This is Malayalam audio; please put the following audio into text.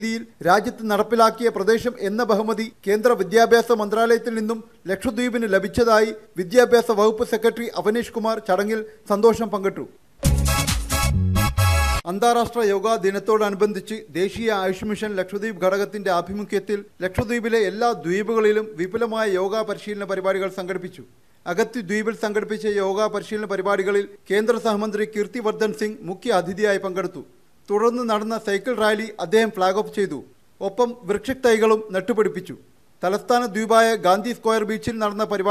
രീതിയിൽ രാജ്യത്ത് നടപ്പിലാക്കിയ പ്രദേശം എന്ന ബഹുമതി കേന്ദ്ര വിദ്യാഭ്യാസ മന്ത്രാലയത്തിൽ നിന്നും ലക്ഷദ്വീപിന് ലഭിച്ചതായി വിദ്യാഭ്യാസ വകുപ്പ് സെക്രട്ടറി അവനീഷ് കുമാർ ചടങ്ങിൽ സന്തോഷം പങ്കിട്ടു അന്താരാഷ്ട്ര യോഗാ ദിനത്തോടനുബന്ധിച്ച് ദേശീയ ആയുഷ് മിഷൻ ലക്ഷദ്വീപ് ഘടകത്തിന്റെ ആഭിമുഖ്യത്തിൽ ലക്ഷദ്വീപിലെ എല്ലാ ദ്വീപുകളിലും വിപുലമായ യോഗാ പരിശീലന പരിപാടികൾ സംഘടിപ്പിച്ചു അഗത്തി ദ്വീപിൽ സംഘടിപ്പിച്ച യോഗാ പരിശീലന പരിപാടികളിൽ കേന്ദ്ര സഹമന്ത്രി കീർത്തിവർദ്ധൻ സിംഗ് മുഖ്യ അതിഥിയായി പങ്കെടുത്തു തുടർന്ന് നടന്ന സൈക്കിൾ റാലി അദ്ദേഹം ഫ്ളാഗ് ഓഫ് ചെയ്തു ഒപ്പം വൃക്ഷത്തൈകളും നട്ടുപിടിപ്പിച്ചു തലസ്ഥാന ദ്വീപായ ഗാന്ധി സ്ക്വയർ ബീച്ചിൽ നടന്ന പരിപാടി